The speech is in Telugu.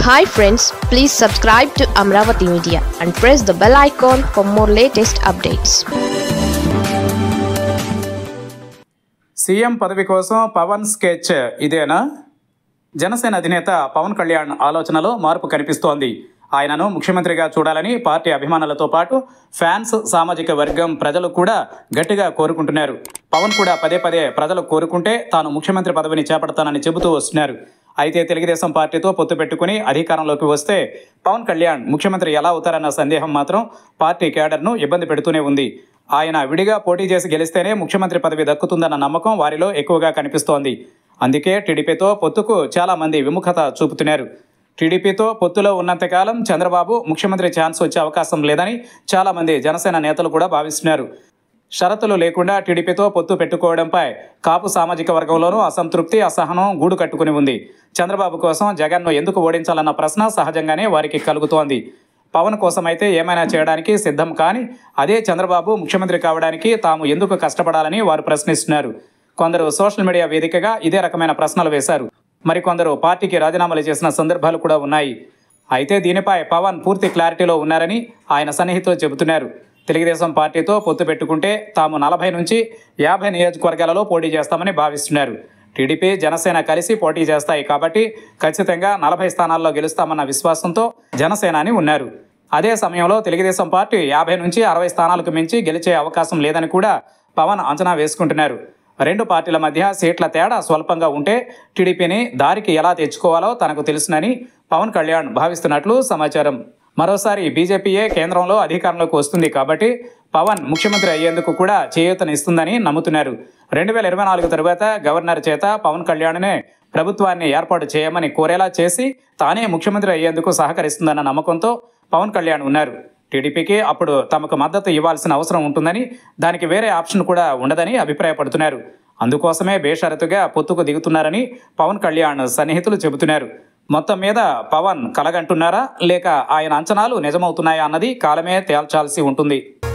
hi friends please subscribe to Amaravati media and press the bell icon for more latest updates CM పదవి కోసం పవన్ స్కెచ్ ఇదేనా జనసేన అధినేత పవన్ కళ్యాణ్ ఆలోచనలో మార్పు కనిపిస్తోంది ఆయనను ముఖ్యమంత్రిగా చూడాలని పార్టీ అభిమానులతో పాటు ఫ్యాన్స్ సామాజిక వర్గం ప్రజలు కూడా గట్టిగా కోరుకుంటున్నారు పవన్ కూడా పదే పదే ప్రజలు కోరుకుంటే తాను ముఖ్యమంత్రి పదవిని చేపడతానని చెబుతూ వస్తున్నారు అయితే తెలుగుదేశం పార్టీతో పొత్తు పెట్టుకుని అధికారంలోకి వస్తే పవన్ కళ్యాణ్ ముఖ్యమంత్రి ఎలా అవుతారన్న సందేహం మాత్రం పార్టీ కేడర్ను ఇబ్బంది పెడుతూనే ఉంది ఆయన విడిగా పోటీ చేసి గెలిస్తేనే ముఖ్యమంత్రి పదవి దక్కుతుందన్న నమ్మకం వారిలో ఎక్కువగా కనిపిస్తోంది అందుకే టీడీపీతో పొత్తుకు చాలా మంది విముఖత చూపుతున్నారు టీడీపీతో పొత్తులో ఉన్నంతకాలం చంద్రబాబు ముఖ్యమంత్రి ఛాన్స్ వచ్చే అవకాశం లేదని చాలా మంది జనసేన నేతలు కూడా భావిస్తున్నారు షరతులు లేకుండా టీడీపీతో పొత్తు పెట్టుకోవడంపై కాపు సామాజిక వర్గంలోనూ అసంతృప్తి అసహనం గూడు కట్టుకుని ఉంది చంద్రబాబు కోసం జగన్ను ఎందుకు ఓడించాలన్న ప్రశ్న సహజంగానే వారికి కలుగుతోంది పవన్ కోసం అయితే ఏమైనా చేయడానికి సిద్ధం కానీ అదే చంద్రబాబు ముఖ్యమంత్రి కావడానికి తాము ఎందుకు కష్టపడాలని వారు ప్రశ్నిస్తున్నారు కొందరు సోషల్ మీడియా వేదికగా ఇదే రకమైన ప్రశ్నలు వేశారు మరికొందరు పార్టీకి రాజీనామాలు చేసిన సందర్భాలు కూడా ఉన్నాయి అయితే దీనిపై పవన్ పూర్తి క్లారిటీలో ఉన్నారని ఆయన సన్నిహితులు చెబుతున్నారు తెలుగుదేశం పార్టీతో పొత్తు పెట్టుకుంటే తాము నలభై నుంచి యాభై నియోజకవర్గాలలో పోటీ చేస్తామని భావిస్తున్నారు టీడీపీ జనసేన కలిసి పోటీ చేస్తాయి కాబట్టి ఖచ్చితంగా నలభై స్థానాల్లో గెలుస్తామన్న విశ్వాసంతో జనసేనాని ఉన్నారు అదే సమయంలో తెలుగుదేశం పార్టీ యాభై నుంచి అరవై స్థానాలకు మించి గెలిచే అవకాశం లేదని కూడా పవన్ అంచనా వేసుకుంటున్నారు రెండు పార్టీల మధ్య సీట్ల తేడా స్వల్పంగా ఉంటే టీడీపీని దారికి ఎలా తెచ్చుకోవాలో తనకు తెలుసునని పవన్ కళ్యాణ్ భావిస్తున్నట్లు సమాచారం మరోసారి బీజేపీయే కేంద్రంలో అధికారంలోకి వస్తుంది కాబట్టి పవన్ ముఖ్యమంత్రి అయ్యేందుకు కూడా చేయూతనిస్తుందని నమ్ముతున్నారు రెండు వేల ఇరవై నాలుగు తరువాత గవర్నర్ చేత పవన్ కళ్యాణ్నే ప్రభుత్వాన్ని ఏర్పాటు చేయమని కోరేలా చేసి తానే ముఖ్యమంత్రి అయ్యేందుకు సహకరిస్తుందన్న నమ్మకంతో పవన్ కళ్యాణ్ ఉన్నారు టీడీపీకి అప్పుడు తమకు మద్దతు ఇవ్వాల్సిన అవసరం ఉంటుందని దానికి వేరే ఆప్షన్ కూడా ఉండదని అభిప్రాయపడుతున్నారు అందుకోసమే బేషరతుగా పొత్తుకు దిగుతున్నారని పవన్ కళ్యాణ్ సన్నిహితులు చెబుతున్నారు మొత్తం మీద పవన్ కలగంటున్నారా లేక ఆయన అంచనాలు నిజమవుతున్నాయా అన్నది కాలమే తేల్చాల్సి ఉంటుంది